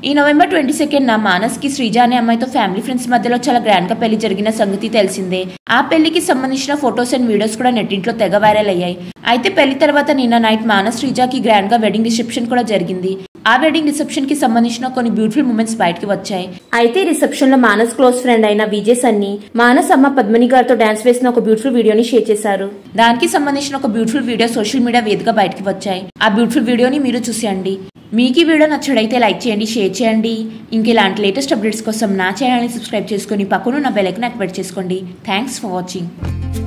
ఈ November twenty second నా మానస్ కి శ్రీజ అనే అమ్మాయితో ఫ్యామిలీ ఫ్రెండ్స్ మధ్యలో చాలా గ్రాండ్ గా పెళ్లి జరిగిన సంగతి తెలిసిందే ఆ పెళ్లికి సంబంధించిన ఫొటోస్ అండ్ వీడియోస్ కూడా నెట్టింట్లో తెగ వైరల్ అయ్యాయి అయితే పెళ్లి తర్వాత నిన్న నైట్ మానస్ శ్రీజాకి గ్రాండ్ గా వెడ్డింగ్ రిసెప్షన్ కూడా జరిగింది ఆ వెడ్డింగ్ రిసెప్షన్ కి సంబంధించిన కొన్ని బ్యూటిఫుల్ మూమెంట్స్ బయటకి వచ్చాయి అయితే రిసెప్షన్ లో మానస్ క్లోజ్ ఫ్రెండ్ అయిన విజయ్ సన్ని మానస్ అమ్మ పద్మని గారితో డాన్స్ వేసిన ఒక బ్యూటిఫుల్ వీడియోని షేర్ చేశారు దానికి సంబంధించిన ఒక బ్యూటిఫుల్ వీడియో సోషల్ మీడియా వేదికగా బయటకి వచ్చాయి ఆ బ్యూటిఫుల్ వీడియోని మీరు చూసేయండి మీకు ఈ వీడియో నచ్చడైతే లైక్ చేయండి షేర్ చేయండి ఇంక ఇలాంటి లేటెస్ట్ అప్డేట్స్ కోసం నా ఛానల్ని సబ్స్క్రైబ్ చేసుకొని పక్కన నా బెల్ ఐకాన్ యాక్టివేట్ చేసుకోండి థ్యాంక్స్ ఫర్ వాచింగ్